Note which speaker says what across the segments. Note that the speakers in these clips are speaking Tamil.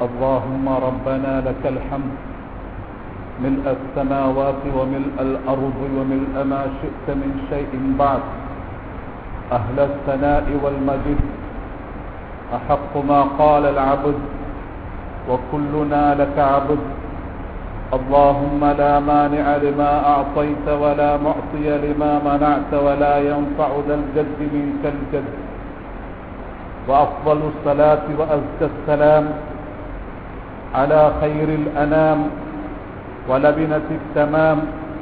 Speaker 1: اللهم ربنا لك الحمد ملء السماوات وملء الأرض وملء ما شئت من شيء بعد أهل الثناء والمجد أحق ما قال العبد وكلنا لك عبد اللهم لا مانع لما أعطيت ولا معطي لما منعت ولا ينفع ذا الجد منك الجد وأفضل الصلاة وأزكى السلام على خير الأنام ولبنة التمام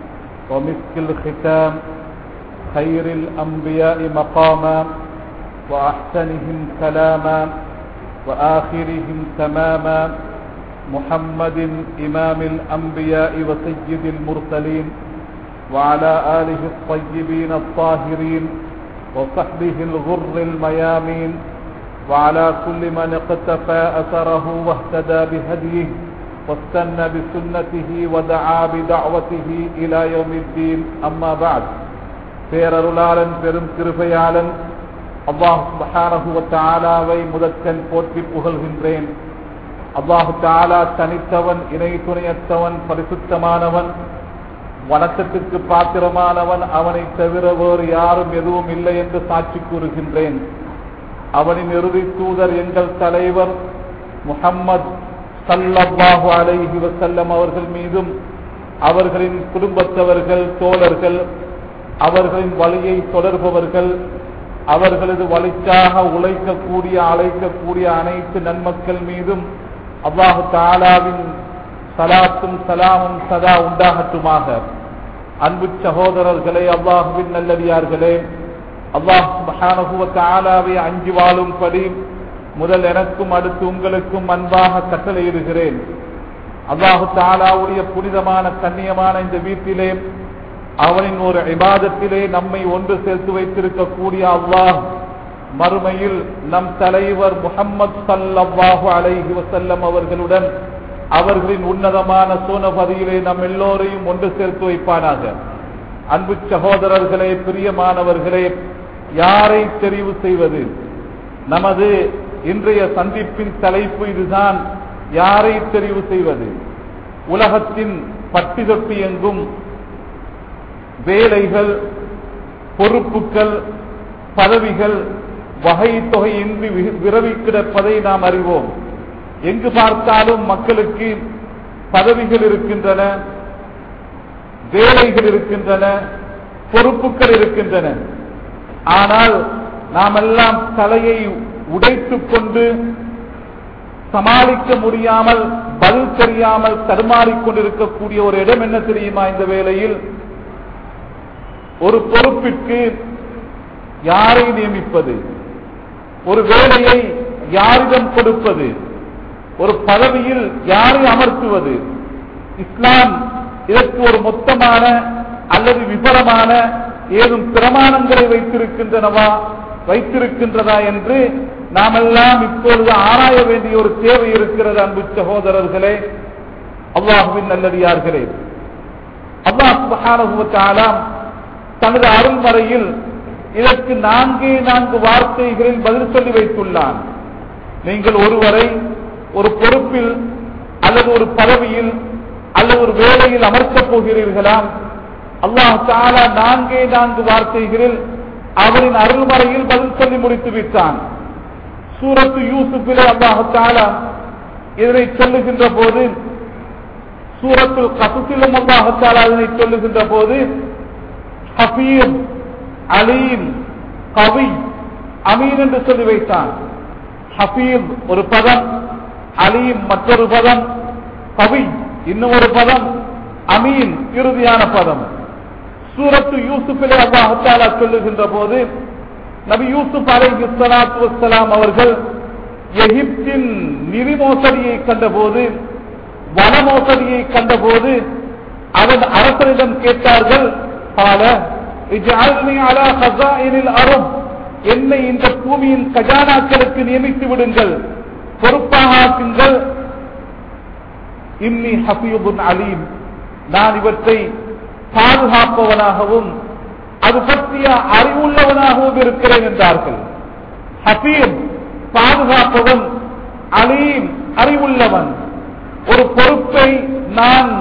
Speaker 1: ومسك الختام خير الأنبياء مقاما وأحسنهم كلاما وآخرهم تماما محمد إمام الأنبياء وسيد المرسلين وعلى آله الطيبين الطاهرين وصحبه الغر الميامين وعلى كل من اقتفى أثره واهتدى بهديه واستنى بسنته ودعا بدعوته إلى يوم الدين أما بعد பேரருளாளன் பெரும் கிருபையாளன் அல்லாஹ் சுபஹானஹு தாலாவை முதற்கண் போற்றி புகழ்கின்றேன் அல்லாஹு தாலா தனித்தவன் இணை துணையத்தவன் பரிசுத்தமானவன் வணக்கத்திற்கு பாத்திரமானவன் அவனை தவிர வேறு யாரும் எதுவும் இல்லை என்று சாட்சி கூறுகின்றேன் அவனின் இறுதி தூதர் எங்கள் தலைவர் முகம்மது சல்லல்லாஹு அலைஹி வசல்லம் அவர்கள் மீதும் அவர்களின் குடும்பத்தவர்கள் தோழர்கள் அவர்களின் வழியை தொடர்பவர்கள் அவர்களது வழிக்காக உழைக்கக்கூடிய அழைக்கக்கூடிய அனைத்து நன்மக்கள் மீதும் அல்லாஹு தாலாவின் சலாத்தும் சலாமும் சதா உண்டாகட்டுமாக அன்பு சகோதரர்களே அல்லாஹுவின் நல்லடியார்களே அல்லாஹ் மகானகுவ தாலாவை அஞ்சு வாழும்படி முதல் எனக்கும் அடுத்து உங்களுக்கும் அன்பாக கட்டளையிடுகிறேன் அல்லாஹு தாலாவுடைய புனிதமான கண்ணியமான இந்த வீட்டிலே அவனின் ஒரு இபாதத்திலே நம்மை ஒன்று சேர்த்து வைத்திருக்கக்கூடிய அல்லாஹ் மறுமையில் நம் தலைவர் முகம்மது சல்லாஹு அலைஹி வசல்லம் அவர்களுடன் அவர்களின் உன்னதமான சோனபதியிலே நம் எல்லோரையும் ஒன்று சேர்த்து வைப்பானாக அன்பு சகோதரர்களே பிரியமானவர்களே யாரை தெரிவு செய்வது நமது இன்றைய சந்திப்பின் தலைப்பு இதுதான் யாரை தெரிவு செய்வது உலகத்தின் பட்டி தொட்டி எங்கும் வேலைகள் பொறுப்புகள் பதவிகள் வகை தொகையின்றி விரவி கிடப்பதை நாம் அறிவோம் எங்கு பார்த்தாலும் மக்களுக்கு பதவிகள் இருக்கின்றன வேலைகள் இருக்கின்றன பொறுப்புகள் இருக்கின்றன ஆனால் நாம் எல்லாம் தலையை உடைத்துக் கொண்டு சமாளிக்க முடியாமல் பதில் தெரியாமல் தடுமாறிக் கொண்டிருக்கக்கூடிய ஒரு இடம் என்ன தெரியுமா இந்த வேளையில் ஒரு பொறுப்பிற்கு யாரை நியமிப்பது ஒரு வேலையை யாரிடம் கொடுப்பது ஒரு பதவியில் யாரை அமர்த்துவது இஸ்லாம் இதற்கு ஒரு மொத்தமான அல்லது விபரமான ஏதும் பிரமாணங்களை வைத்திருக்கின்றனவா வைத்திருக்கின்றதா என்று நாமெல்லாம் இப்பொழுது ஆராய வேண்டிய ஒரு தேவை இருக்கிறது அன்பு சகோதரர்களே அல்லாஹுவின் நல்லடியார்களே அல்லாஹ் தனது அருள்மறையில் இதற்கு நான்கே நான்கு வார்த்தைகளில் பதில் சொல்லி வைத்துள்ளான் நீங்கள் ஒருவரை ஒரு பொறுப்பில் அல்லது ஒரு பதவியில் அல்லது ஒரு வேலையில் அமர்த்தப் போகிறீர்களா அல்லாஹ் தாலா நான்கே நான்கு வார்த்தைகளில் அவரின் அருள்மறையில் பதில் சொல்லி முடித்து விட்டான் சூரத்து யூசுப்பிலே அல்லாஹ் தாலா இதனை சொல்லுகின்ற போது சூரத்துல் கசுத்திலும் அல்லாஹ் தாலா இதனை சொல்லுகின்ற போது ஹபீம் அலீம் கவி அமீன் என்று சொல்லி வைத்தான் ஹபீம் ஒரு பதம் அலீம் மற்றொரு பதம் கவி இன்னும் ஒரு பதம் அமீன் இறுதியான பதம் சூரத்து யூசுஃபிலே அல்லாஹாலா சொல்லுகின்ற போது நபி யூசுப் அலை சலாத்து வசலாம் அவர்கள் எகிப்தின் நிதி மோசடியை கண்டபோது வன மோசடியை கண்டபோது அவன் அரசரிடம் கேட்டார்கள் பல அரும் என்னை இந்த பூமியின் கஜானாக்களுக்கு நியமித்து விடுங்கள் பொறுப்பாக ஆக்குங்கள் இன்னி ஹபீபுன் அலீம் நான் இவற்றை பாதுகாப்பவனாகவும் அது பற்றிய அறிவுள்ளவனாகவும் இருக்கிறேன் என்றார்கள் ஹபீம் பாதுகாப்பவன் அலீம் அறிவுள்ளவன் ஒரு பொறுப்பை நான்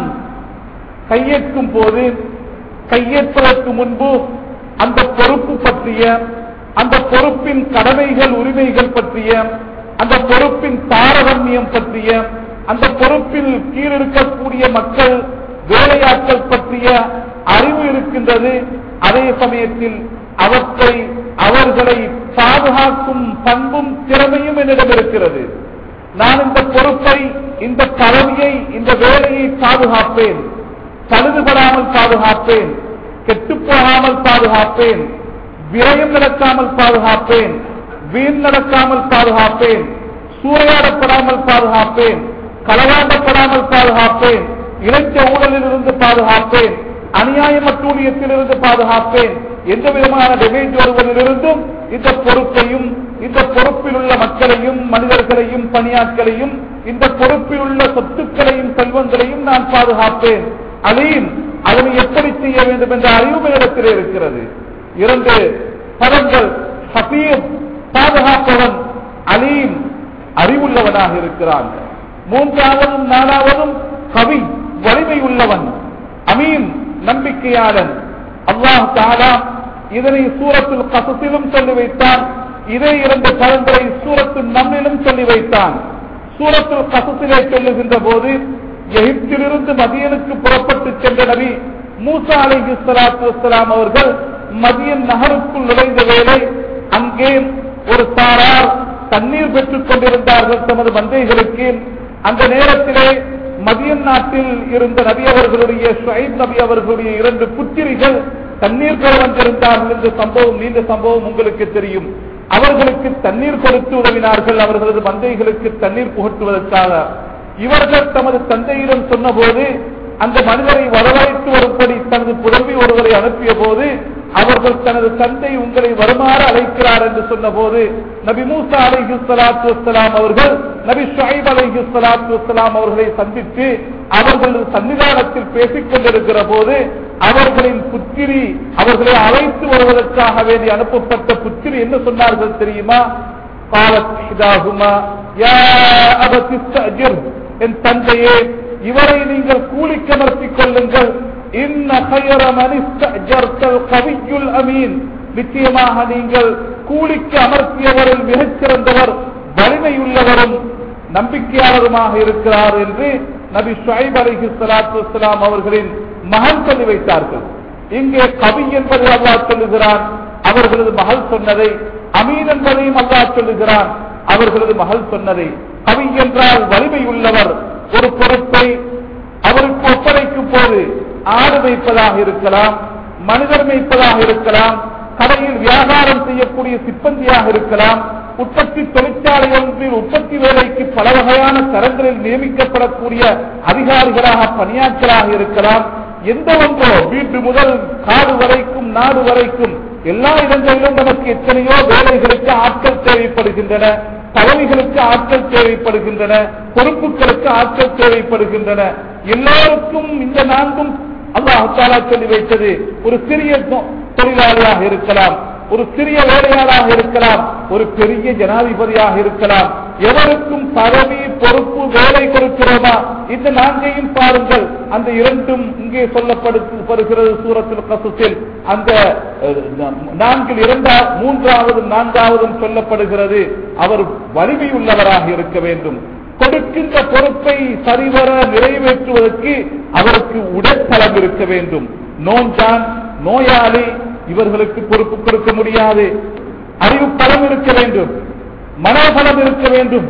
Speaker 1: கையேற்கும் போது கையேற்பதற்கு முன்பு அந்த பொறுப்பு பற்றிய அந்த பொறுப்பின் கடமைகள் உரிமைகள் பற்றிய அந்த பொறுப்பின் தாரதமியம் பற்றிய அந்த பொறுப்பில் கீழிருக்கக்கூடிய மக்கள் வேலையாட்கள் பற்றிய அறிவு இருக்கின்றது அதே சமயத்தில் அவற்றை அவர்களை பாதுகாக்கும் பண்பும் திறமையும் என்னிடம் இருக்கிறது நான் இந்த பொறுப்பை இந்த பதவியை இந்த வேலையை பாதுகாப்பேன் பழுதுபடாமல் பாதுகாப்பேன் கெட்டுப்போகாமல் பாதுகாப்பேன் விரயம் நடக்காமல் பாதுகாப்பேன் வீண் நடக்காமல் பாதுகாப்பேன் சூறையாடப்படாமல் பாதுகாப்பேன் களவாண்டப்படாமல் பாதுகாப்பேன் இளைஞ ஊழலில் இருந்து பாதுகாப்பேன் அநியாயமற்றூழியத்தில் இருந்து பாதுகாப்பேன் எந்த விதமான டெமேஜ் வருவதிலிருந்தும் இந்த பொறுப்பையும் இந்த பொறுப்பில் உள்ள மக்களையும் மனிதர்களையும் பணியாட்களையும் இந்த பொறுப்பில் உள்ள சொத்துக்களையும் செல்வங்களையும் நான் பாதுகாப்பேன் அதையும் அதனை எப்படி செய்ய வேண்டும் என்ற அறிவு இடத்திலே இருக்கிறது இரண்டு பதங்கள் ஹபீப் பாதுகாப்பவன் அலீம் அறிவுள்ளவனாக இருக்கிறான் மூன்றாவதும் நாலாவதும் கவி வலிமை உள்ளவன் அமீன் நம்பிக்கையாளன் அல்லாஹ் தாலா இதனை சூரத்தில் கசத்திலும் சொல்லி வைத்தான் இதே இரண்டு பதங்களை சூரத்தில் நம்மிலும் சொல்லி வைத்தான் சூரத்தில் கசத்திலே சொல்லுகின்ற போது எகிப்திலிருந்து மதியனுக்கு புறப்பட்டு சென்ற நபி மூசா அலிஹி சலாத்து வசலாம் அவர்கள் மதியன் நகருக்குள் நுழைந்த வேளை அங்கே ஒரு சாரார் தண்ணீர் பெற்றுக் கொண்டிருந்தார்கள் தமது மந்தைகளுக்கு அந்த நேரத்திலே மதியன் நாட்டில் இருந்த நபி அவர்களுடைய ஷுஐப் நபி அவர்களுடைய இரண்டு புத்திரிகள் தண்ணீர் பெற வந்திருந்தார்கள் என்ற சம்பவம் நீண்ட சம்பவம் உங்களுக்கு தெரியும் அவர்களுக்கு தண்ணீர் கொடுத்து உதவினார்கள் அவர்களது மந்தைகளுக்கு தண்ணீர் புகட்டுவதற்காக இவர்கள் தமது தந்தையிடம் சொன்னபோது அந்த மனிதரை வரவழைத்து வரும்படி தனது புதல்வி ஒருவரை அனுப்பிய போது அவர்கள் தனது தந்தை உங்களை வருமாறு அழைக்கிறார் என்று சொன்னபோது நபி மூசா அலைஹி ஸலாத்து வஸ்ஸலாம் அவர்கள் நபி ஷுஐப் அலைஹி ஸலாத்து வஸ்ஸலாம் அவர்களை சந்தித்து அவர்களது சன்னிதானத்தில் பேசிக் கொண்டிருக்கிற போது அவர்களின் புத்திரி அவர்களை அழைத்து வருவதற்காக வேண்டி அனுப்பப்பட்ட புத்திரி என்ன சொன்னார்கள் தெரியுமா காலத் இதாகுமா யா அபத் இஸ்தஅஜிர் என் தந்தையே இவரை நீங்கள் கூலிக்கமர்த்திக் கொள்ளுங்கள் இன்ன خير من استأجرت القوي الأمين நிச்சயமாக நீங்கள் கூலிக்கு அமர்த்தியவரில் மிகச்சிறந்தவர் வலிமையுள்ளவரும் நம்பிக்கையாளருமாக இருக்கிறார் என்று நபி ஷுஐப் அலைஹி ஸலாத்து வஸ்ஸலாம் அவர்களின் மகன் சொல்லி வைத்தார்கள் இங்கே கவி என்பதை அல்லாஹ் சொல்லுகிறான் அவர்களது மகள் சொன்னதை அமீன் என்பதையும் அல்லாஹ் சொல்லுகிறான் அவர்களது மகள் சொன்னதை கவி என்றால் வலிமை உள்ளவர் ஒரு பொறுப்பை அவருக்கு ஒப்படைக்கும் போது ஆடு வைப்பதாக இருக்கலாம் மனிதர் மேய்ப்பதாக இருக்கலாம் கடையில் வியாபாரம் செய்யக்கூடிய சிப்பந்தியாக இருக்கலாம் உற்பத்தி தொழிற்சாலை ஒன்றில் உற்பத்தி வேலைக்கு பல வகையான தரங்களில் நியமிக்கப்படக்கூடிய அதிகாரிகளாக பணியாற்றலாக இருக்கலாம் எந்த ஒன்றோ வீட்டு முதல் காடு வரைக்கும் நாடு வரைக்கும் எல்லா இடங்களிலும் நமக்கு எத்தனையோ வேலைகளுக்கு ஆட்கள் தேவைப்படுகின்றன பதவிகளுக்கு ஆட்கள் தேவைப்படுகின்றன பொறுப்புகளுக்கு ஆட்கள் தேவைப்படுகின்றன எல்லோருக்கும் இந்த நான்கும் அல்லாஹாலா சொல்லி வைத்தது ஒரு சிறிய தொ- தொழிலாளியாக இருக்கலாம் ஒரு சிறிய வேலையாளாக இருக்கலாம் ஒரு பெரிய ஜனாதிபதியாக இருக்கலாம் எவருக்கும் பதவி பொறுப்பு வேலை கொடுக்கிறோமா இந்த நான்கையும் பாருங்கள் அந்த இரண்டும் இங்கே சொல்லப்படுகிறது சூரத்தில் கசத்தில் அந்த அஹ், நான்கில் இரண்டா மூன்றாவது நான்காவதும் சொல்லப்படுகிறது அவர் வலிமை உள்ளவராக இருக்க வேண்டும் கொடுக்கின்ற பொறுப்பை சரிவர நிறைவேற்றுவதற்கு அவருக்கு உடற்பலம் இருக்க வேண்டும் நோஞ்சான் நோயாளி இவர்களுக்கு பொறுப்பு கொடுக்க முடியாது அறிவு பலம் இருக்க வேண்டும் மனோபலம் இருக்க வேண்டும்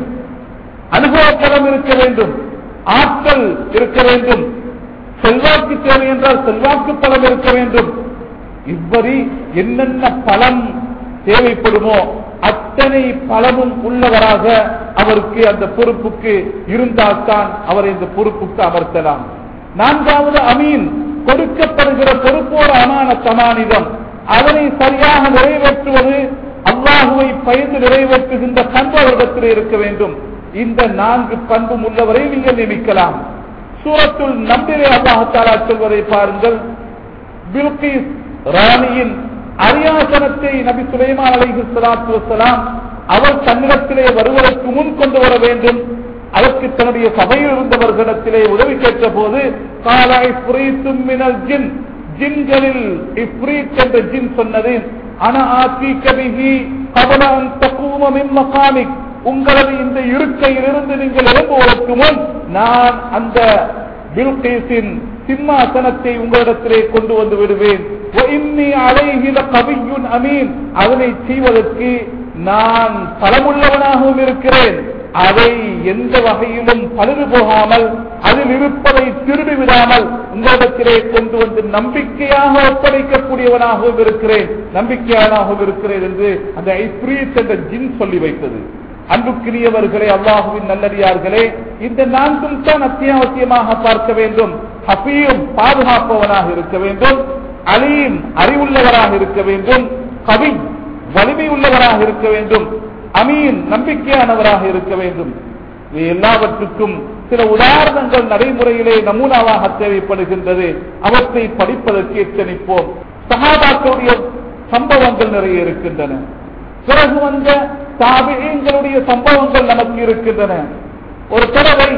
Speaker 1: அனுபவ பலம் இருக்க வேண்டும் ஆற்றல் இருக்க வேண்டும் செல்வாக்கு தேவை என்றால் செல்வாக்கு பலம் இருக்க வேண்டும் இவ்வரி என்னென்ன பலம் தேவைப்படுமோ அத்தனை பலமும் உள்ளவராக அவருக்கு அந்த பொறுப்புக்கு இருந்தால்தான் அவரை இந்த பொறுப்புக்கு அமர்த்தலாம் நான்காவது அமீன் கொடுக்கப்படுகிற பொறுப்போடு அமான சமானிதம் அதனை சரியாக நிறைவேற்றுவது அல்லாஹுவை பயந்து நிறைவேற்றுகின்ற பண்பு அவரிடத்தில் இருக்க வேண்டும் இந்த நான்கு பண்பும் உள்ளவரை நீங்கள் நியமிக்கலாம் சூரத்துள் நம்பிலே அல்லாஹாலா சொல்வதை பாருங்கள் பில்கிஸ் ராணியின் அரியாசனத்தை நபி சுலைமான் அலைஹி ஸலாத்து வஸலாம் அவர் தன்னிடத்திலே வருவதற்கு முன் கொண்டு வர வேண்டும் அதற்கு தன்னுடைய சபையில் இருந்தவர்களிடத்திலே உதவி கேட்ட போது காலாய் புரித்தும் மினல் ஜின் ஜின்களில் இப்ரீத் என்ற ஜின் சொன்னது அன ஆத்தி கபிகி கவனம் தக்குவமின் மகாமிக் உங்களது இந்த இருக்கையிலிருந்து நீங்கள் எழும்புவதற்கு முன் நான் அந்த பில்கேசின் சிம்மாசனத்தை உங்களிடத்திலே கொண்டு வந்து விடுவேன் அலைகில கவியுன் அமீன் அதனை செய்வதற்கு நான் பலமுள்ளவனாகவும் இருக்கிறேன் அதை எந்த வகையிலும் பழுது போகாமல் அதில் இருப்பதை திருடி விடாமல் உங்களிடத்திலே கொண்டு வந்து நம்பிக்கையாக ஒப்படைக்கக்கூடியவனாகவும் இருக்கிறேன் நம்பிக்கையானாகவும் இருக்கிறேன் என்று அந்த ஐப்ரீத் என்ற ஜின் சொல்லி வைத்தது அன்புக்குரியவர்களே அல்லாஹுவின் நல்லடியார்களே இந்த நான்கும் தான் அத்தியாவசியமாக பார்க்க வேண்டும் ஹபீம் பாதுகாப்பவனாக இருக்க வேண்டும் அலீம் அறிவுள்ளவராக இருக்க வேண்டும் கவி வலிமை உள்ளவராக இருக்க வேண்டும் அமீன் நம்பிக்கையானவராக இருக்க வேண்டும் இது எல்லாவற்றுக்கும் சில உதாரணங்கள் நடைமுறையிலே நமூனாவாக தேவைப்படுகின்றது அவற்றை படிப்பதற்கு எச்சரிப்போம் சகாபாக்களுடைய சம்பவங்கள் நிறைய இருக்கின்றன பிறகு வந்த தாபியங்களுடைய சம்பவங்கள் நமக்கு இருக்கின்றன ஒரு தடவை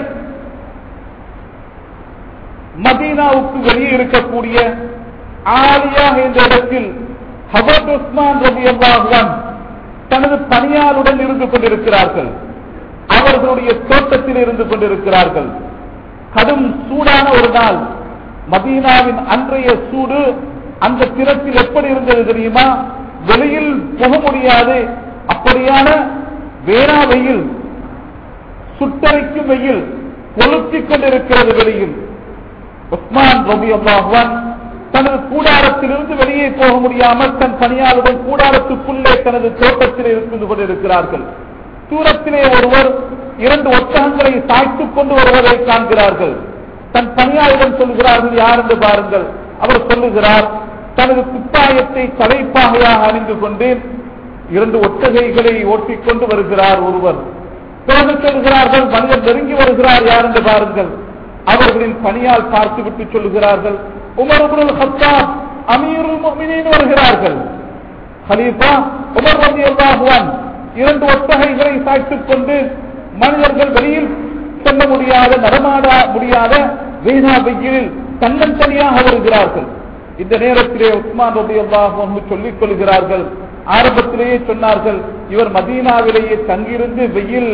Speaker 1: மதீனாவுக்கு வெளியே இருக்கக்கூடிய ஆலியா என்ற இடத்தில் ஹபத் உஸ்மான் ரபி அல்லாஹான் தனது பணியாளுடன் இருந்து கொண்டிருக்கிறார்கள் அவர்களுடைய தோட்டத்தில் இருந்து கொண்டிருக்கிறார்கள் கடும் சூடான ஒரு நாள் மதீனாவின் அன்றைய சூடு அந்த திறத்தில் எப்படி இருந்தது தெரியுமா வெளியில் போக முடியாது அப்படியான வேணா வெயில் சுட்டரைக்கும் வெயில் கொளுத்திக் கொண்டிருக்கிறது வெளியில் உஸ்மான் ரபி அல்லாஹான் தனது கூடாரத்திலிருந்து வெளியே போக முடியாமல் தன் பணியாளர்கள் கூடாரத்துக்குள்ளே தனது தோட்டத்தில் இருந்து கொண்டிருக்கிறார்கள் தூரத்திலே ஒருவர் இரண்டு ஒட்டகங்களை சாய்த்துக் கொண்டு வருவதை காண்கிறார்கள் தன் பணியாளர்கள் சொல்கிறார்கள் யார் என்று பாருங்கள் அவர் சொல்லுகிறார் தனது குப்பாயத்தை தலைப்பாகையாக அணிந்து கொண்டு இரண்டு ஒட்டகைகளை ஓட்டிக்கொண்டு வருகிறார் ஒருவர் பிறகு சொல்கிறார்கள் மனிதர் நெருங்கி வருகிறார் யார் என்று பாருங்கள் அவர்களின் பணியால் பார்த்துவிட்டு சொல்லுகிறார்கள் உமர் உபுல் ஹத்தாப் அமீருல் முஃமினீன் வருகிறார்கள் ஹலீஃபா உமர் ரதி அல்லாஹுவான் இரண்டு ஒட்டகைகளை சாய்த்துக் கொண்டு மனிதர்கள் வெளியில் செல்ல முடியாத நடமாட முடியாத வீணா வெயிலில் தன்னந்தனியாக வருகிறார்கள் இந்த நேரத்திலே உஸ்மான் ரபி அல்லாஹ் சொல்லிக் கொள்கிறார்கள் ஆரம்பத்திலேயே சொன்னார்கள் இவர் மதீனாவிலேயே தங்கியிருந்து வெயில்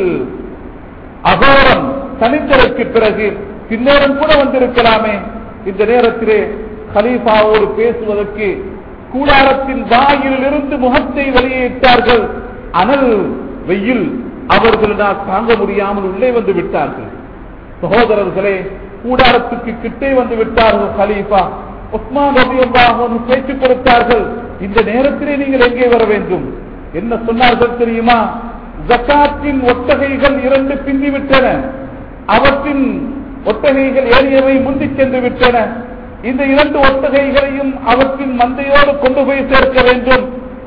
Speaker 1: அகோரம் தனித்தலுக்கு பிறகு பின்னரும் கூட வந்திருக்கலாமே இந்த நேரத்திலே கலீஃபாவோடு பேசுவதற்கு கூடாரத்தின் வாயிலிருந்து முகத்தை வெளியேற்றார்கள் அனல் வெயில் அவர்களால் தாங்க முடியாமல் உள்ளே வந்து விட்டார்கள் சகோதரர்களே கூடாரத்துக்கு கிட்டே வந்து விட்டார்கள் கலீஃபா உஸ்மான் ரபி அல்லாஹ் பேச்சு கொடுத்தார்கள் இந்த நேரத்திலே நீங்கள் எங்கே வர வேண்டும் என்ன சொன்னார்கள் தெரியுமா ஜக்காத்தின் ஒட்டகைகள் இரண்டு பிந்தி விட்டன அவற்றின் ஒட்டகைகள் ஏறியவை முந்தி சென்று விட்டன இந்த இரண்டு ஒட்டகைகளையும் அவற்றின் மந்தையோடு கொண்டு போய் சேர்க்க வேண்டும்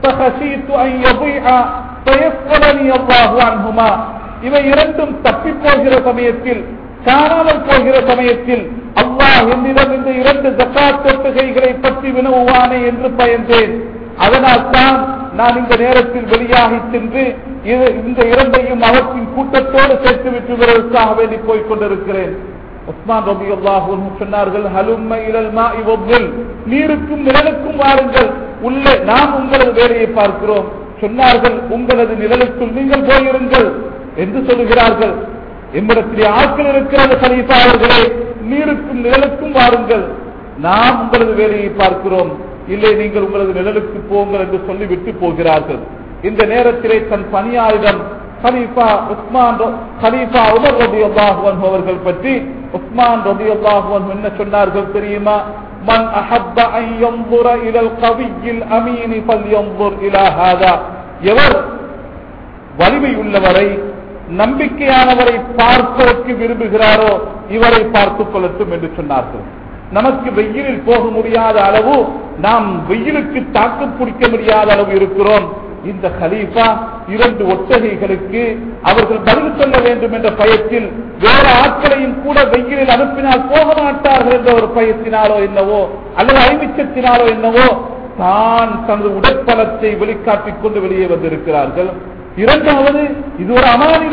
Speaker 1: இவை இரண்டும் தப்பி போகிற சமயத்தில் காணாமல் போகிற சமயத்தில் அல்லாஹ் என்னிடம் இந்த இரண்டு ஜக்காத் ஒட்டகைகளை பற்றி வினவுவானே என்று பயந்தேன் அதனால் தான் நான் இந்த நேரத்தில் வெளியாகி சென்று இந்த இரண்டையும் அவற்றின் கூட்டத்தோடு சேர்த்து விட்டு வருவதற்காக வேண்டி போய்க் கொண்டிருக்கிறேன் உஸ்மான் ரபி அல்லாஹூ சொன்னார்கள் ஹலும்ம இலல் மா இவொவ்வல் நீருக்கும் நிழலுக்கும் வாருங்கள் உள்ளே நாம் உங்களது வேலையை பார்க்கிறோம் சொன்னார்கள் உங்களது நிழலுக்குள் நீங்கள் போயிருங்கள் என்று சொல்லுகிறார்கள் எம்மிடத்திலே ஆட்கள் இருக்கிறது சலீஃபா அவர்களே நீருக்கும் நிழலுக்கும் வாருங்கள் நாம் உங்களது வேலையை பார்க்கிறோம் இல்லை நீங்கள் உங்களது நிழலுக்கு போங்கள் என்று சொல்லிவிட்டு போகிறார்கள் இந்த நேரத்திலே தன் பணியாளரிடம் ஹலீஃபா உஸ்மான் ஹலீஃபா உமர் ரபி அல்லாஹுவன் அவர்கள் பற்றி உஸ்மான் ரபி அல்லாஹுவன் என்ன சொன்னார்கள் தெரியுமா من أحب أن ينظر إلى القوي الأمين فلينظر إلى هذا எவர் வலிமை உள்ளவரை நம்பிக்கையானவரை பார்ப்பதற்கு விரும்புகிறாரோ இவரை பார்த்துக் கொள்ளட்டும் என்று சொன்னார்கள் நமக்கு வெயிலில் போக முடியாத அளவு நாம் வெயிலுக்கு தாக்கு பிடிக்க முடியாத அளவு இருக்கிறோம் இந்த ஹலீஃபா இரண்டு ஒட்டகைகளுக்கு அவர்கள் பதில் சொல்ல வேண்டும் என்ற பயத்தில் வேற ஆட்களையும் கூட வெயிலில் அனுப்பினால் போக மாட்டார்கள் என்ற ஒரு பயத்தினாலோ என்னவோ அல்லது ஐமிச்சத்தினாலோ என்னவோ தான் தனது உடற்பலத்தை வெளிக்காட்டிக் கொண்டு வெளியே வந்திருக்கிறார்கள் இரண்டாவது இது ஒரு அமானிதம்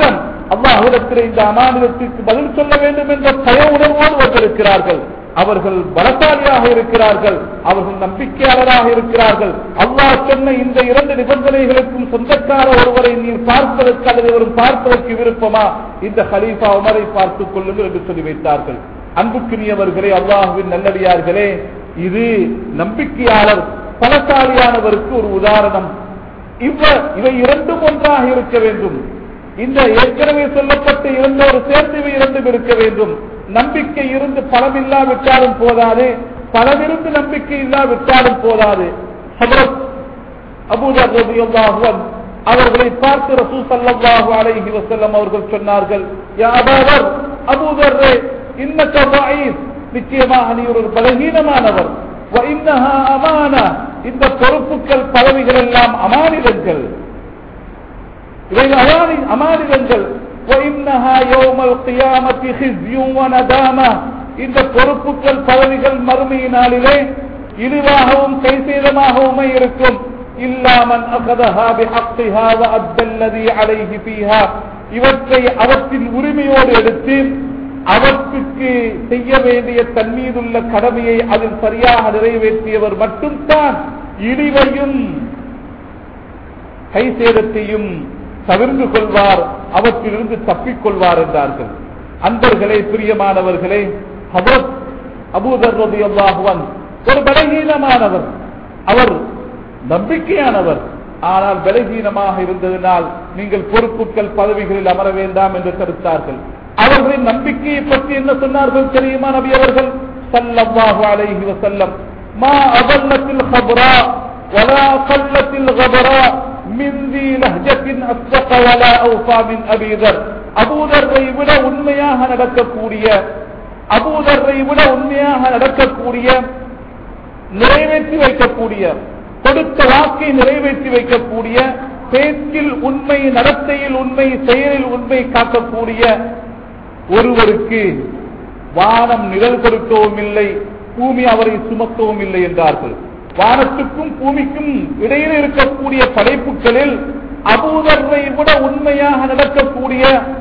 Speaker 1: அல்லாஹிடத்தில் இந்த அமானிதத்திற்கு பதில் சொல்ல வேண்டும் என்ற பய உணர்வோடு வந்திருக்கிறார்கள் அவர்கள் பலசாலியாக இருக்கிறார்கள் அவர்கள் நம்பிக்கையாளராக இருக்கிறார்கள் அல்லாஹ் சொன்ன இந்த இரண்டு நிபந்தனைகளுக்கும் சொந்தக்கார ஒருவரை நீர் பார்ப்பதற்கு அல்லது இவரும் பார்ப்பதற்கு விருப்பமா இந்த ஹலீஃபா உமரை பார்த்துக் கொள்ளுங்கள் என்று சொல்லி வைத்தார்கள் அன்புக்குரியவர்களே அல்லாஹுவின் நல்லடியார்களே இது நம்பிக்கையாளர் பலசாலியானவருக்கு ஒரு உதாரணம் இவ இவை இரண்டும் ஒன்றாக இருக்க வேண்டும் இந்த ஏற்கனவே சொல்லப்பட்ட இரண்டோடு சேர்ந்து இவை இரண்டும் இருக்க வேண்டும் நம்பிக்கை இருந்து பலம் இல்லாவிட்டாலும் போதாது பலமிருந்து நம்பிக்கை இல்லாவிட்டாலும் போதாது ஹஜரத் அபூதர் ரலியல்லாஹு அன்ஹு அவர்களை பார்த்து ரசூ ஸல்லல்லாஹு அலைஹி வஸல்லம் அவர்கள் சொன்னார்கள் யா அபூதர் அபூதர் இன்னக ضعيف நிச்சயமாக நீ ஒரு பலகீனமானவர் வ இன்னஹா அமானா இந்த பொறுப்புகள் பதவிகள் எல்லாம் அமானிதங்கள் இவை அமானி அமானிதங்கள் وإنها يوم القيامة خزي وندامة இந்த பொறுப்புகள் பதவிகள் மறுமையினாலிலே இழிவாகவும் கைசேதமாகவும் இருக்கும் இல்லாமன் அகதஹா பிஹக்கிஹா வஅத்த அல்லதி அலைஹி ஃபீஹா இவற்றை அவற்றின் உரிமையோடு எடுத்து அவற்றுக்கு செய்ய வேண்டிய தன் மீதுள்ள கடமையை அதில் சரியாக நிறைவேற்றியவர் மட்டும்தான் இழிவையும் கைசேதத்தையும் தவிர்ந்து கொள்வார் அவற்றிலிருந்து தப்பிக் கொள்வார் என்றார்கள் அன்பர்களே பிரியமானவர்களே ஹபரத் அபூதர் ரலியல்லாஹுவன் ஒரு பலகீனமானவர் அவர் நம்பிக்கையானவர் ஆனால் பலகீனமாக இருந்ததினால் நீங்கள் பொறுப்புகள் பதவிகளில் அமர வேண்டாம் என்று தடுத்தார்கள் அவர்களின் நம்பிக்கையை பற்றி என்ன சொன்னார்கள் தெரியுமா நபி அவர்கள் சல்லல்லாஹு அலைஹி வஸல்லம் மா அபல்லத்தில் ஹப்ரா ولا قلت الغبراء من ذي لهجة أصدق ولا أوفى من أبي ذر அபூதர்ரை விட உண்மையாக நடக்கக்கூடிய அபூதர்ரை விட உண்மையாக நடக்கக்கூடிய நிறைவேற்றி வைக்கக்கூடிய கொடுத்த வாக்கை நிறைவேற்றி வைக்கக்கூடிய பேச்சில் உண்மை நடத்தையில் உண்மை செயலில் உண்மை காக்கக்கூடிய ஒருவருக்கு வானம் நிழல் கொடுக்கவும் இல்லை பூமி அவரை சுமக்கவும் இல்லை என்றார்கள் வானத்துக்கும் பூமிக்கும் இடையில் இருக்கக்கூடிய படைப்புகளில் அபூதர்வை விட உண்மையாக நடக்கக்கூடிய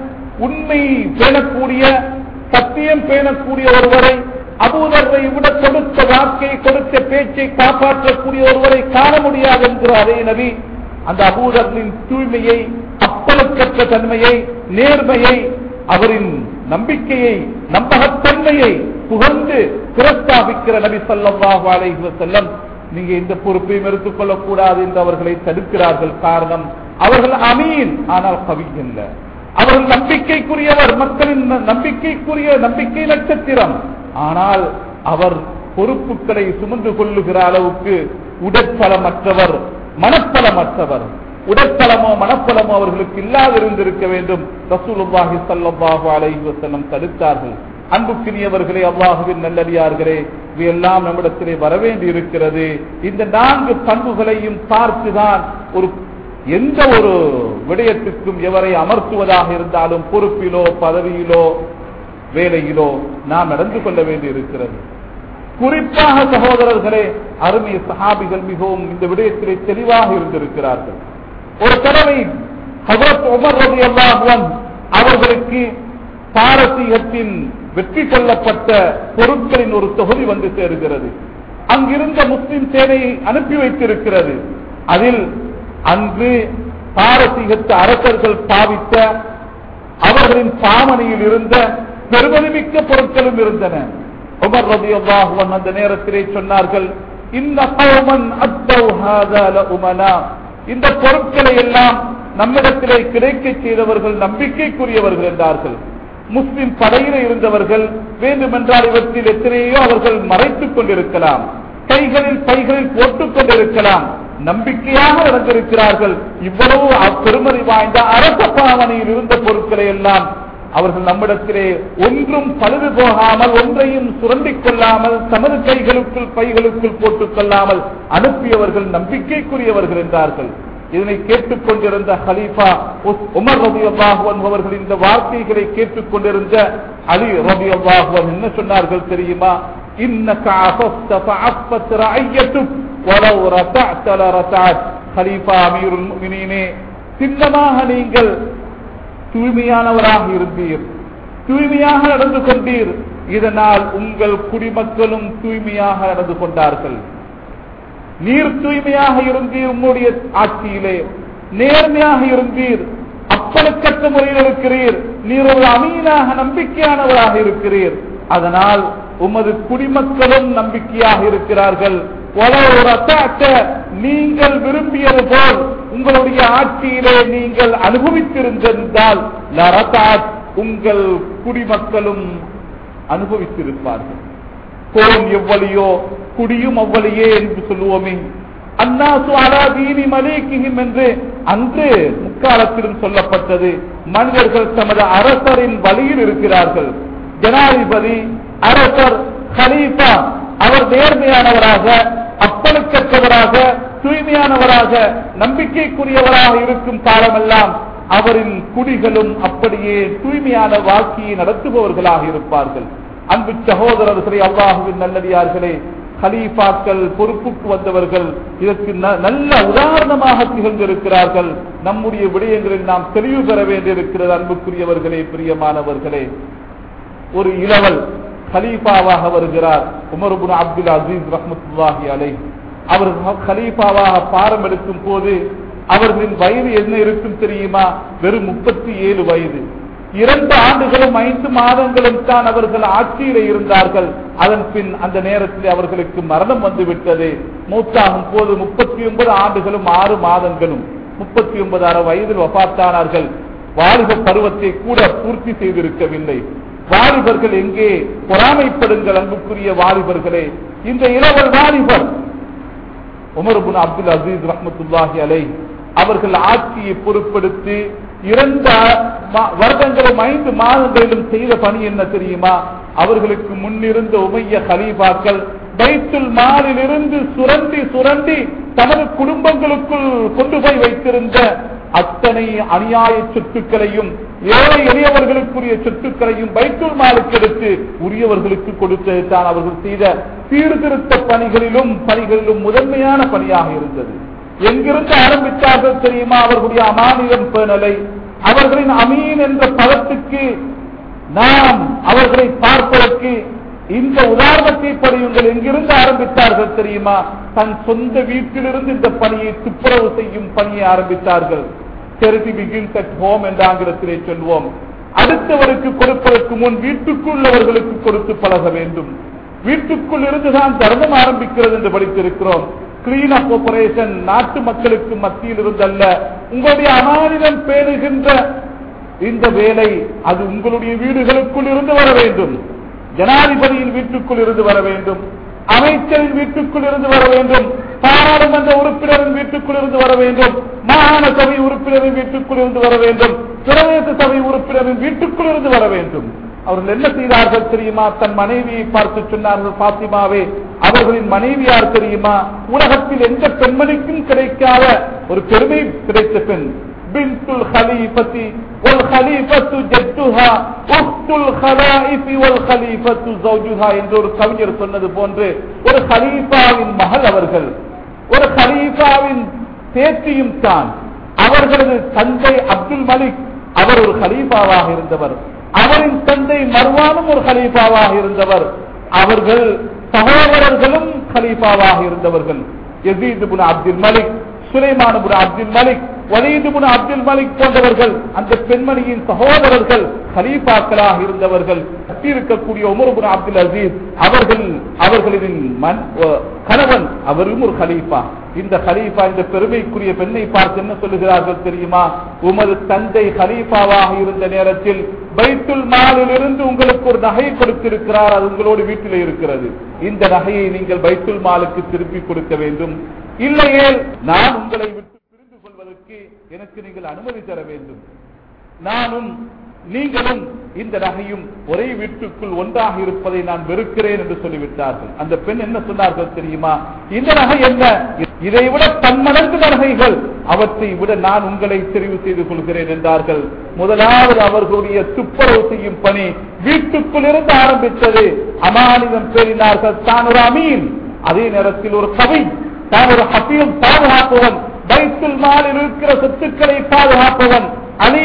Speaker 1: உண்மை பேணக்கூடிய சத்தியம் பேணக்கூடிய ஒருவரை அபூதர்வை விட கொடுத்த வாக்கை கொடுத்த பேச்சை காப்பாற்றக்கூடிய ஒருவரை காண முடியாது என்கிறாரே நபி அந்த அபூதர்களின் தூய்மையை அப்பலுக்கற்ற தன்மையை நேர்மையை அவரின் நம்பிக்கையை நம்பகத்தன்மையை புகழ்ந்து பிரஸ்தாபிக்கிற நபி ஸல்லல்லாஹு அலைஹி வஸல்லம் நீங்க இந்த பொறுப்பையும் எடுத்துக் கொள்ளக்கூடாது என்று அவர்களை தடுக்கிறார்கள் காரணம் அவர்கள் அமீன் ஆனால் கவி அல்ல அவர்கள் நம்பிக்கைக்குரியவர் மக்களின் நம்பிக்கைக்குரிய நம்பிக்கை நட்சத்திரம் ஆனால் அவர் பொறுப்புகளை சுமந்து கொள்ளுகிற அளவுக்கு உடற்பலமற்றவர் மனப்பலமற்றவர் உடற்பலமோ மனப்பலமோ அவர்களுக்கு இல்லாதிருந்திருக்க வேண்டும் ரசூலுல்லாஹி ஸல்லல்லாஹு அலைஹி வஸல்லம் தடுத்தார்கள் அன்புக்கினியவர்களே அல்லாஹுவின் நல்லடியார்களே இவையெல்லாம் நம்மிடத்திலே வரவேண்டி இருக்கிறது இந்த நான்கு பண்புகளையும் பார்த்துதான் ஒரு எந்த ஒரு விடயத்துக்கும் எவரை அமர்த்துவதாக இருந்தாலும் பொறுப்பிலோ பதவியிலோ வேலையிலோ நாம் நடந்து கொள்ள வேண்டி இருக்கிறது குறிப்பாக சகோதரர்களே அருமை சஹாபிகள் மிகவும் இந்த விடயத்திலே தெளிவாக இருந்திருக்கிறார்கள் ஒரு தடவை ஹசரத் உமர் ரவி அல்லாஹுவன் அவர்களுக்கு பாரசீகத்தின் வெற்றி கொள்ளப்பட்ட பொருட்களின் ஒரு தொகுதி வந்து சேருகிறது அங்கிருந்த முஸ்லிம் சேனையை அனுப்பி வைத்திருக்கிறது அதில் அன்று பாரசீகத்து அரசர்கள் பாவித்த அவர்களின் பாமனையில் இருந்த பெருமதிமிக்க பொருட்களும் இருந்தன உமர் ரதி அல்லாஹுவன் அந்த நேரத்திலே சொன்னார்கள் இந்த கௌமன் அத்தௌ ஹாதா லஉமனா இந்த பொருட்களை எல்லாம் நம்மிடத்திலே கிடைக்க செய்தவர்கள் நம்பிக்கைக்குரியவர்கள் என்றார்கள் முஸ்லிம் படையில இருந்தவர்கள் வேண்டுமென்றால் இவற்றில் எத்தனையோ அவர்கள் மறைத்துக் கொண்டிருக்கலாம் கைகளில் பைகளில் போட்டுக் கொண்டிருக்கலாம் நம்பிக்கையாக நடந்திருக்கிறார்கள் இவ்வளவு பெருமதி வாய்ந்த அரச பாவனையில் இருந்த பொருட்களை எல்லாம் அவர்கள் நம்மிடத்திலே ஒன்றும் பழுது போகாமல் ஒன்றையும் சுரண்டிக் கொள்ளாமல் தமது கைகளுக்குள் பைகளுக்குள் போட்டுக் கொள்ளாமல் அனுப்பியவர்கள் நம்பிக்கைக்குரியவர்கள் என்றார்கள் இதனை கேட்டுக் கொண்டிருந்த ஹலீஃபா உமர் ரபி அல்லாஹுவன் அவர்கள் இந்த வார்த்தைகளை கேட்டுக் கொண்டிருந்த அலி ரபி அல்லாஹுவன் என்ன சொன்னார்கள் தெரியுமா இன்னக அஃபஸ்த ஃபஅஃபத் ரஅய்யதுக் வலவ் ரதஅத லரதஅத் ஹலீஃபா அமீருல் முஃமினீனே சின்னமாக நீங்கள் தூய்மையானவராக இருந்தீர் தூய்மையாக நடந்து கொண்டீர் இதனால் உங்கள் குடிமக்களும் தூய்மையாக நடந்து கொண்டார்கள் நீர் தூய்மையாக இருந்தீர் உங்களுடைய ஆட்சியிலே நேர்மையாக இருந்தீர் அப்பழுக்கற்ற முறையில் இருக்கிறீர் நீர் ஒரு அமீனாக நம்பிக்கையானவராக இருக்கிறீர் அதனால் உமது குடிமக்களும் நம்பிக்கையாக இருக்கிறார்கள் ஒரு அத்தாட்ட நீங்கள் விரும்பியது போல் உங்களுடைய ஆட்சியிலே நீங்கள் அனுபவித்திருந்தால் லரதாத் உங்கள் குடிமக்களும் அனுபவித்திருப்பார்கள் கோன் எவ்வளியோ குடியும் அவ்வளியே என்று சொல்லுவோமே அன்னாசு அலா தீனி மலேக்கியும் என்று அன்று முக்காலத்திலும் சொல்லப்பட்டது மனிதர்கள் தமது அரசரின் வழியில் இருக்கிறார்கள் ஜனாதிபதி அரசர் ஹலீஃபா அவர் நேர்மையானவராக அப்பழுக்கற்றவராக தூய்மையானவராக நம்பிக்கைக்குரியவராக இருக்கும் காலமெல்லாம் அவரின் குடிகளும் அப்படியே தூய்மையான வாழ்க்கையை நடத்துபவர்களாக இருப்பார்கள் அன்பு சகோதரர்களே அல்லாஹுவின் நல்லடியார்களே ஹலீஃபாக்கள் பொறுப்புக்கு வந்தவர்கள் இதற்கு நல்ல உதாரணமாக திகழ்ந்திருக்கிறார்கள் நம்முடைய விடயங்களில் நாம் தெளிவு பெற வேண்டியிருக்கிறது அன்புக்குரியவர்களே பிரியமானவர்களே ஒரு இளவல் ஹலீஃபாவாக வருகிறார் உமர்புன் அப்துல் அசீஸ் ரஹமத்துல்லாஹி அலை அவர் ஹலீஃபாவாக பாரம் எடுக்கும் போது அவர்களின் வயது என்ன இருக்கும் தெரியுமா வெறும் முப்பத்தி ஏழு வயது இரண்டு ஆண்டுகளும் ஐந்து மாதங்களும் தான் அவர்கள் ஆட்சியில இருந்தார்கள் அதன் பின் அந்த நேரத்தில் அவர்களுக்கு மரணம் வந்துவிட்டது மூத்தாகும் போது முப்பத்தி ஒன்பது ஆண்டுகளும் ஆறு மாதங்களும் முப்பத்தி ஒன்பதாயிர வயதில் வபாத்தானார்கள் வாலிப பருவத்தை கூட பூர்த்தி செய்திருக்கவில்லை வாலிபர்கள் எங்கே பொறாமைப்படுங்கள் அன்புக்குரிய வாலிபர்களே இந்த இளவல் வாலிபர் உமர்புன் அப்துல் அசீஸ் ரஹமத்துல்லாஹி அலை அவர்கள் ஆட்சியை பொறுப்படுத்தி இரண்டு வருடங்களும் ஐந்து மாதங்களிலும் செய்த பணி என்ன தெரியுமா அவர்களுக்கு முன்னிருந்த உமைய ஹலீபாக்கள் பைத்துல் மாலிலிருந்து சுரண்டி சுரண்டி தமது குடும்பங்களுக்குள் கொண்டு போய் வைத்திருந்த அத்தனை அநியாய சொத்துக்களையும் ஏழை எளியவர்களுக்குரிய சொத்துக்களையும் பைத்துல் மாலுக்கு எடுத்து உரியவர்களுக்கு கொடுத்தது தான் அவர்கள் செய்த சீர்திருத்த பணிகளிலும் பணிகளிலும் முதன்மையான பணியாக இருந்தது எங்கிருந்து ஆரம்பித்தார்கள் தெரியுமா அவர்களுடைய அமானியம் பேணலை அவர்களின் அமீன் என்ற பதத்துக்கு நாம் அவர்களை பார்ப்பதற்கு இந்த உதாரணத்தை படியுங்கள் எங்கிருந்து ஆரம்பித்தார்கள் தெரியுமா தன் சொந்த வீட்டிலிருந்து இந்த பணியை துப்புரவு செய்யும் பணியை ஆரம்பித்தார்கள் செரிட்டி பிகின்ஸ் அட் ஹோம் என்ற ஆங்கிலத்திலே சொல்வோம் அடுத்தவருக்கு கொடுப்பதற்கு முன் வீட்டுக்குள்ளவர்களுக்கு கொடுத்து பழக வேண்டும் வீட்டுக்குள் இருந்துதான் தர்மம் ஆரம்பிக்கிறது என்று படித்திருக்கிறோம் கிளீன் அப் ஆபரேஷன் நாட்டு மக்களுக்கு மத்தியில் இருந்தல்ல உங்களுடைய அமானிதம் பேணுகின்ற இந்த வேலை அது உங்களுடைய வீடுகளுக்குள் இருந்து வர வேண்டும் ஜனாதிபதியின் வீட்டுக்குள் இருந்து வர வேண்டும் அமைச்சரின் வீட்டுக்குள் இருந்து வர வேண்டும் பாராளுமன்ற உறுப்பினரின் வீட்டுக்குள் இருந்து வர வேண்டும் மாகாண சபை உறுப்பினரின் வீட்டுக்குள் இருந்து வர வேண்டும் பிரதேச சபை உறுப்பினரின் வீட்டுக்குள் இருந்து வர வேண்டும் அவர்கள் என்ன செய்தார்கள் தெரியுமா தன் மனைவியை பார்த்து சொன்னார்கள் பாத்திமாவே அவர்களின் மனைவி யார் தெரியுமா உலகத்தில் எந்த பெண்மணிக்கும் கிடைக்காத ஒரு பெருமை கிடைத்த பெண் பின்துல் ஹலீபதி والخليفة جدها أخت الخلائف والخليفة زوجها என்று ஒரு கவிஞர் சொன்னது போன்று ஒரு ஹலீஃபாவின் மகள் அவர்கள் ஒரு ஹலீஃபாவின் பேத்தியும் தான் அவர்களது தந்தை அப்துல் மலிக் அவர் ஒரு ஹலீஃபாவாக இருந்தவர் அவரின் தந்தை மர்வானும் ஒரு ஹலீஃபாவாக இருந்தவர் அவர்கள் சகோதரர்களும் ஹலீஃபாவாக இருந்தவர்கள் யசீத் அப்துல் மலிக் சுலைமான் அப்துல் மலிக் வலீதுபுன் அப்துல் மலிக் போன்றவர்கள் அந்த பெண்மணியின் சகோதரர்கள் ஹலீஃபாக்களாக இருந்தவர்கள் இருக்கக்கூடிய உமர்புன் அப்துல் அசீஸ் அவர்கள் அவர்களின் மண் கணவன் அவரும் ஒரு ஹலீஃபா இந்த ஹலீஃபா இந்த பெருமைக்குரிய பெண்ணை பார்த்து என்ன சொல்லுகிறார்கள் தெரியுமா உமது தந்தை ஹலீஃபாவாக இருந்த நேரத்தில் பைத்துல் மாலில் இருந்து உங்களுக்கு ஒரு நகை கொடுத்திருக்கிறார் அது உங்களோடு வீட்டில் இருக்கிறது இந்த நகையை நீங்கள் பைத்துல் மாலுக்கு திருப்பி கொடுக்க வேண்டும் இல்லையே நான் உங்களை விட்டு பிரிந்து கொள்வதற்கு எனக்கு நீங்கள் அனுமதி தர வேண்டும் நானும் நீங்களும் இந்த நகையும் ஒரே வீட்டுக்குள் ஒன்றாக இருப்பதை நான் வெறுக்கிறேன் என்று சொல்லிவிட்டார்கள் அந்த பெண் என்ன சொன்னார்கள் தெரியுமா இந்த நகை என்ன இதை விட பன்மடங்கு நகைகள் அவற்றை விட நான் உங்களை தெரிவு செய்து கொள்கிறேன் என்றார்கள் முதலாவது அவர்களுடைய துப்புரவு செய்யும் பணி வீட்டுக்குள் இருந்து ஆரம்பித்தது அமானிதம் பேரினார்கள் தான் ஒரு அமீன் அதே நேரத்தில் ஒரு கவி தான் ஒரு ஹபியும் பாதுகாப்பவன் பைத்துல் மாலில் இருக்கிற சொத்துக்களை பாதுகாப்பவன் அலீம்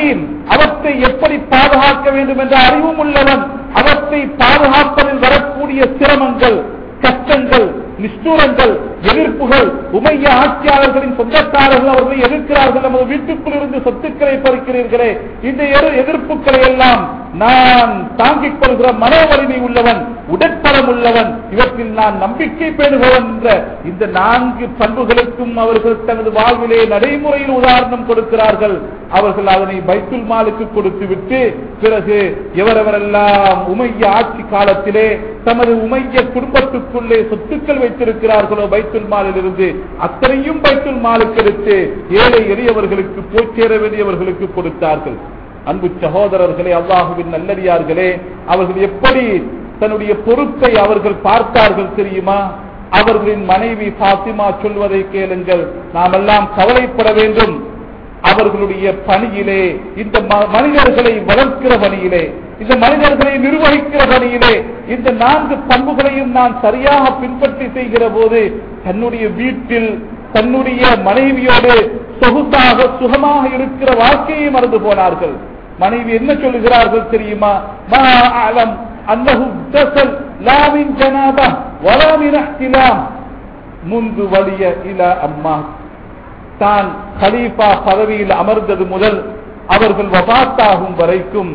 Speaker 1: அவற்றை எப்படி பாதுகாக்க வேண்டும் என்ற அறிவும் உள்ளவன் அவற்றை பாதுகாப்பதில் வரக்கூடிய சிரமங்கள் கஷ்டங்கள் நிஷ்டூரங்கள் எதிர்ப்புகள் உமைய ஆட்சியாளர்களின் சொந்தக்காரர்கள் அவர்களை எதிர்க்கிறார்கள் நமது வீட்டுக்குள் இருந்து சொத்துக்களை பறிக்கிறீர்களே இந்த எதிர்- எதிர்ப்புகளை எல்லாம் நான் தாங்கிக் கொள்கிற மனோவலிமை உள்ளவன் உடற்பலம் உள்ளவன் இவற்றில் நான் நம்பிக்கை பேணுபவன் என்ற இந்த நான்கு பண்புகளுக்கும் அவர்கள் தனது வாழ்விலே நடைமுறையில் உதாரணம் கொடுக்கிறார்கள் அவர்கள் அதனை பைத்துல் மாலுக்கு கொடுத்து விட்டு பிறகு எவரெவரெல்லாம் உமைய ஆட்சி காலத்திலே தமது உமைய குடும்பத்துக்குள்ளே சொத்துக்கள் வைத்திருக்கிறார்களோ பைத்துல் மாலில் இருந்து அத்தனையும் பைத்துல் மாலுக்கு எடுத்து ஏழை எளியவர்களுக்கு போய் சேர வேண்டியவர்களுக்கு கொடுத்தார்கள் அன்பு சகோதரர்களே அல்லாஹுவின் நல்லடியார்களே அவர்கள் எப்படி தன்னுடைய பொறுப்பை அவர்கள் பார்த்தார்கள் தெரியுமா அவர்களின் மனைவி பாத்திமா சொல்வதை கேளுங்கள் நாமெல்லாம் கவலைப்பட வேண்டும் அவர்களுடைய பணியிலே இந்த ம- மனிதர்களை வளர்க்கிற பணியிலே இந்த மனிதர்களை நிர்வகிக்கிற பணியிலே இந்த நான்கு பண்புகளையும் நான் சரியாக பின்பற்றி செய்கிற போது தன்னுடைய வீட்டில் தன்னுடைய மனைவியோடு சொகுசாக சுகமாக இருக்கிற வாழ்க்கையை மறந்து போனார்கள் மனைவி என்ன சொல்லுகிறார்கள் தெரியுமா மா அலம் அன்னஹு தசல் லாமின் ஜனாபா வலாமின் அஹ்திலாம் முன்பு வலிய இல அம்மா தான் கலீஃபா பதவியில் அமர்ந்தது முதல் அவர்கள் வபாத்தாகும் வரைக்கும்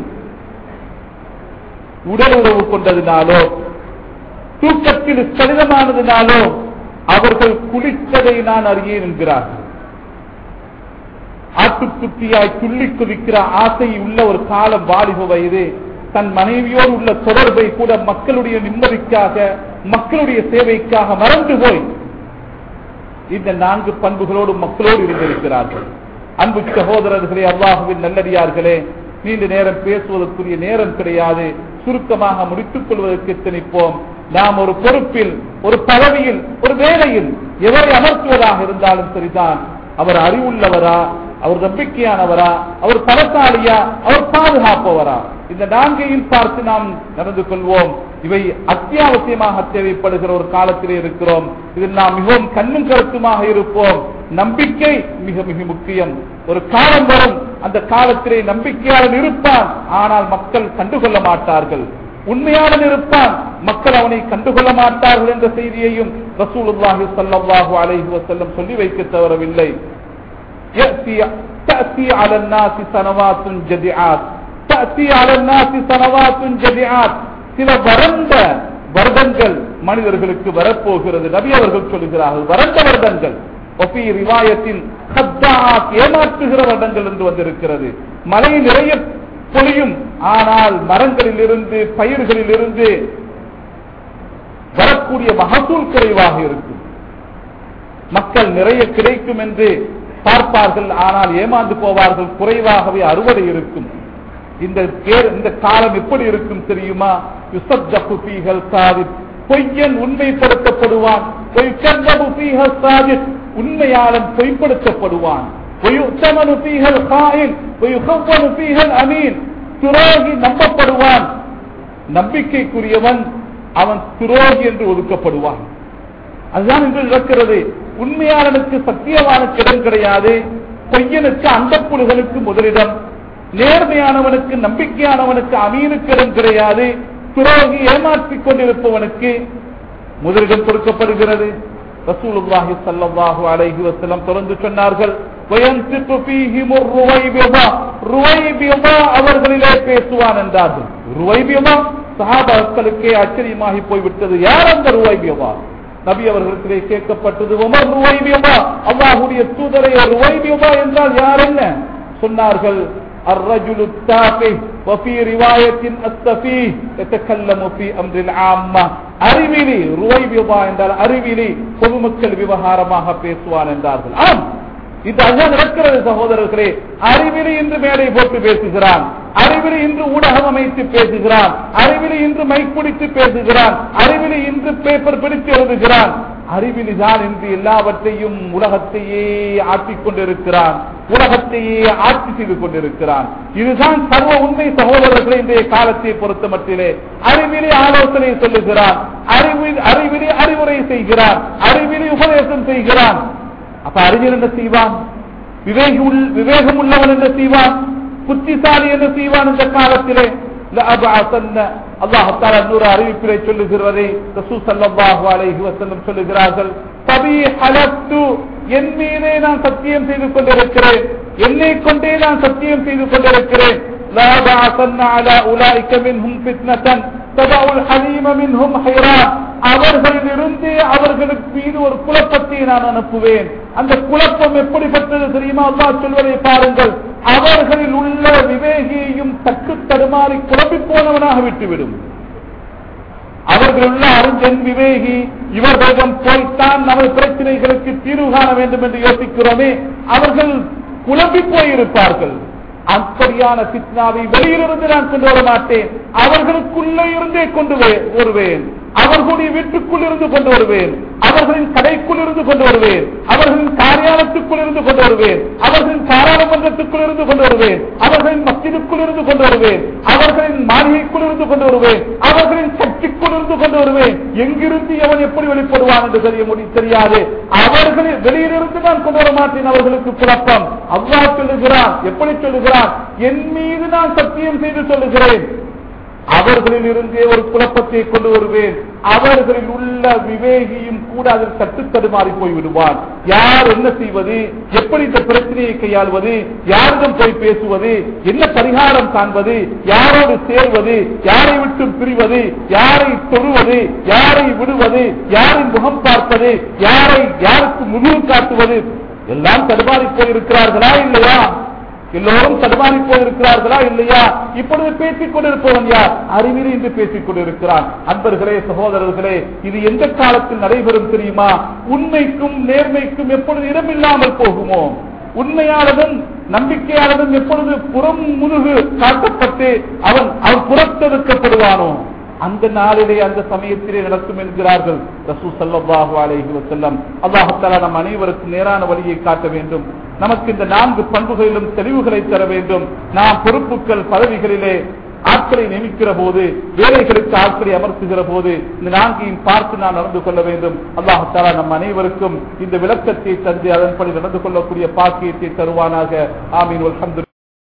Speaker 1: உடல் உறவு கொண்டதினாலோ தூக்கத்தில் கடிதமானதினாலோ அவர்கள் குளித்ததை நான் அறியேன் என்கிறார்கள் ஆட்டுக்குட்டியாய் துள்ளி குதிக்கிற ஆசை உள்ள ஒரு காலம் வாலிப வயது தன் மனைவியோடு உள்ள தொடர்பை கூட மக்களுடைய நிம்மதிக்காக மக்களுடைய சேவைக்காக மறந்து போய் இந்த நான்கு பண்புகளோடு மக்களோடு இருந்திருக்கிறார்கள் அன்பு சகோதரர்களே அல்லாஹுவின் நல்லடியார்களே நீண்ட நேரம் பேசுவதற்குரிய நேரம் கிடையாது சுருக்கமாக முடித்துக் கொள்வதற்கு எத்தனிப்போம் நாம் ஒரு பொறுப்பில் ஒரு பதவியில் ஒரு வேலையில் எவரை அமர்த்துவதாக இருந்தாலும் சரிதான் அவர் அறிவுள்ளவரா அவர் நம்பிக்கையானவரா அவர் பலசாலியா அவர் பாதுகாப்பவரா இந்த நான்கையும் பார்த்து நாம் நடந்து கொள்வோம் இவை அத்தியாவசியமாக தேவைப்படுகிற ஒரு காலத்திலே இருக்கிறோம் இதில் நாம் மிகவும் கண்ணும் கருத்துமாக இருப்போம் நம்பிக்கை மிக மிக முக்கியம் ஒரு காலம் வரும் அந்த காலத்திலே நம்பிக்கையாளன் இருப்பான் ஆனால் மக்கள் கண்டுகொள்ள மாட்டார்கள் உண்மையாளன் இருப்பான் மக்கள் அவனை கண்டுகொள்ள மாட்டார்கள் என்ற செய்தியையும் ரசூலுல்லாஹி ஸல்லல்லாஹு அலைஹி வஸல்லம் சொல்லி வைக்க தவறவில்லை يأتي تأتي على الناس سنوات جدعات تأتي على الناس سنوات جدعات சில வறண்ட வருடங்கள் மனிதர்களுக்கு வரப்போகிறது நபி அவர்கள் சொல்லுகிறார்கள் வறண்ட வருடங்கள் ஒப்பி ரிவாயத்தில் ஹத்தாத் ஏமாற்றுகிற வருடங்கள் என்று வந்திருக்கிறது மழை நிறைய பொழியும் ஆனால் மரங்களில் இருந்து பயிர்களில் இருந்து வரக்கூடிய மகசூல் குறைவாக இருக்கும் மக்கள் நிறைய கிடைக்கும் என்று பார்ப்பார்கள் ஆனால் ஏமாந்து போவார்கள் குறைவாகவே அறுவடை இருக்கும் இந்த கே- இந்த காலம் எப்படி இருக்கும் தெரியுமா யுசப்ஜபு ஃபீஹல் சாதித் பொய்யன் உண்மைப்படுத்தப்படுவான் பொய்கல்லபு ஃபீஹல் சாதித் உண்மையாளன் பொய்ப்படுத்தப்படுவான் பொய்யுத்தமனு ஃபீஹல் காயில் பொய்யுகவ்வனு ஃபீஹல் அமீன் துரோகி நம்பப்படுவான் நம்பிக்கைக்குரியவன் அவன் துரோகி என்று ஒதுக்கப்படுவான் அதுதான் இன்று நடக்கிறது உண்மையாளனுக்கு சத்தியவானுக்கு இடம் கிடையாது பொய்யனுக்கு அந்த புலிகளுக்கு முதலிடம் நேர்மையானவனுக்கு நம்பிக்கையானவனுக்கு அமீனுக்கு இடம் கிடையாது துரோகி ஏமாற்றிக் கொண்டிருப்பவனுக்கு முதலிடம் கொடுக்கப்படுகிறது ரசூலுல்லாஹி ஸல்லல்லாஹு அலைஹி வஸல்லம் தொடர்ந்து சொன்னார்கள் வயன்சித்து ஃபீஹிம் ருவைபிமா ருவைபிமா அவர்களிலே பேசுவான் என்றார்கள் ருவைபிமா சஹாபாக்களுக்கே ஆச்சரியமாகி போய்விட்டது யார் அந்த ருவைபிமா நபி அவர்களிடத்திலே கேட்கப்பட்டது உமர் ருவைபியமா அல்லாஹுடைய தூதரை ருவைபியமா என்றால் யார் என்ன சொன்னார்கள் الرجل التافه وفي رواية السفيه يتكلم في أمر العامة அறிவிலி ருவைபியமா என்றால் அறிவிலி பொதுமக்கள் விவகாரமாக பேசுவான் என்றார்கள் ஆம் இது அதுதான் நடக்கிறது சகோதரர்களே அறிவிலி இன்று மேடை போட்டு பேசுகிறான் அறிவிலி இன்று ஊடகம் அமைத்து பேசுகிறான் அறிவிலி இன்று மைக் பிடித்து பேசுகிறான் அறிவிலி இன்று பேப்பர் பிடித்து எழுதுகிறான் அறிவிலி தான் இன்று எல்லாவற்றையும் உலகத்தையே ஆட்டிக் கொண்டிருக்கிறான் உலகத்தையே ஆட்சி செய்து கொண்டிருக்கிறான் இதுதான் சர்வ உண்மை சகோதரர்களை இன்றைய காலத்தை பொறுத்த மட்டிலே அறிவிலி ஆலோசனை சொல்லுகிறான் அறிவில் அறிவிலி அறிவுரை செய்கிறான் அறிவிலி உபதேசம் செய்கிறான் அப்ப அறிஞர் என்ன செய்வான் விவேகி உள்- விவேகம் உள்ளவன் என்ன செய்வான் புத்திசாலி என்ன செய்வான் இந்த காலத்திலே அல்லாஹால இன்னொரு அறிவிப்பிலே சொல்லுகிறதை ரசூ சல்லாஹு அலைஹி வசல்லம் சொல்லுகிறார்கள் தபி ஹலத்து என் மீதே நான் சத்தியம் செய்து கொண்டிருக்கிறேன் என்னை கொண்டே நான் சத்தியம் செய்து கொண்டிருக்கிறேன் لا بعثن على أولئك منهم فتنة تدع الحليم منهم حيران அவர்களிலிருந்து அவர்களுக்கு மீது ஒரு குழப்பத்தை நான் அனுப்புவேன் அந்த குழப்பம் எப்படிப்பட்டது தெரியுமா அல்லா சொல்வதை பாருங்கள் அவர்களில் உள்ள விவேகியையும் தக்கு தடுமாறி குழப்பி போனவனாக விட்டுவிடும் அவர்கள் உள்ள அறிஞன் விவேகி இவர்களிடம் போய்த்தான் நமது பிரச்சனைகளுக்கு தீர்வு காண வேண்டும் என்று யோசிக்கிறோமே அவர்கள் குழம்பி போயிருப்பார்கள் அப்படியான சித்னாவை வெளியிலிருந்து நான் கொண்டு வர மாட்டேன் அவர்களுக்குள்ளே இருந்தே கொண்டு வருவேன் அவர்களுடைய வீட்டுக்குள் இருந்து கொண்டு வருவேன் அவர்களின் கடைக்குள் இருந்து கொண்டு வருவேன் அவர்களின் காரியாலயத்துக்குள் இருந்து கொண்டு வருவேன் அவர்களின் பாராளுமன்றத்துக்குள் இருந்து கொண்டு வருவேன் அவர்களின் மஸ்ஜிதுக்குள் இருந்து கொண்டு வருவேன் அவர்களின் மாளிகைக்குள் இருந்து கொண்டு வருவேன் அவர்களின் சக்திக்குள் இருந்து கொண்டு வருவேன் எங்கிருந்து எவன் எப்படி வெளிப்படுவான் என்று தெரிய முடியும் தெரியாது அவர்களின் வெளியிலிருந்து நான் கொண்டு வர மாட்டேன் அவர்களுக்கு குழப்பம் அவ்வா சொல்லுகிறான் எப்படி சொல்லுகிறான் என் மீது நான் சத்தியம் செய்து சொல்லுகிறேன் அவர்களில் இருந்தே ஒரு குழப்பத்தை கொண்டு வருவேன் அவர்களில் உள்ள விவேகியும் கூட அதில் தட்டு தடுமாறி போய்விடுவான் யார் என்ன செய்வது எப்படி இந்த பிரச்சனையை கையாள்வது யாரிடம் போய் பேசுவது என்ன பரிகாரம் காண்பது யாரோடு சேர்வது யாரை விட்டு பிரிவது யாரை தொழுவது யாரை விடுவது யாரை முகம் பார்ப்பது யாரை யாருக்கு முதுகு காட்டுவது எல்லாம் தடுமாறி போயிருக்கிறார்களா இல்லையா எல்லோரும் தடுமாறி போயிருக்கிறார்களா இல்லையா இப்பொழுது பேசிக் கொண்டிருப்பவன் யார் அறிவியல் என்று பேசிக் கொண்டிருக்கிறான் அன்பர்களே சகோதரர்களே இது எந்த காலத்தில் நடைபெறும் தெரியுமா உண்மைக்கும் நேர்மைக்கும் எப்பொழுது இடமில்லாமல் போகுமோ உண்மையாளதும் நம்பிக்கையாளதும் எப்பொழுது புறம் முதுகு காட்டப்பட்டு அவன் அவன் புறத்தெடுக்கப்படுவானோ அந்த நாளிலே அந்த சமயத்திலே நடக்கும் என்கிறார்கள் ரசூ சல்லாஹு அலைஹி வசல்லம் அல்லாஹாலா நம் அனைவருக்கும் நேரான வழியை காட்ட வேண்டும் நமக்கு இந்த நான்கு பண்புகளிலும் தெளிவுகளை தர வேண்டும் நாம் பொறுப்புகள் பதவிகளிலே ஆட்களை நியமிக்கிற போது வேலைகளுக்கு ஆட்களை அமர்த்துகிற போது இந்த நான்கையும் பார்த்து நான் நடந்து கொள்ள வேண்டும் அல்லாஹாலா நம் அனைவருக்கும் இந்த விளக்கத்தை தந்து அதன்படி நடந்து கொள்ளக்கூடிய பாக்கியத்தை தருவானாக ஆமீன் அல்ஹம்து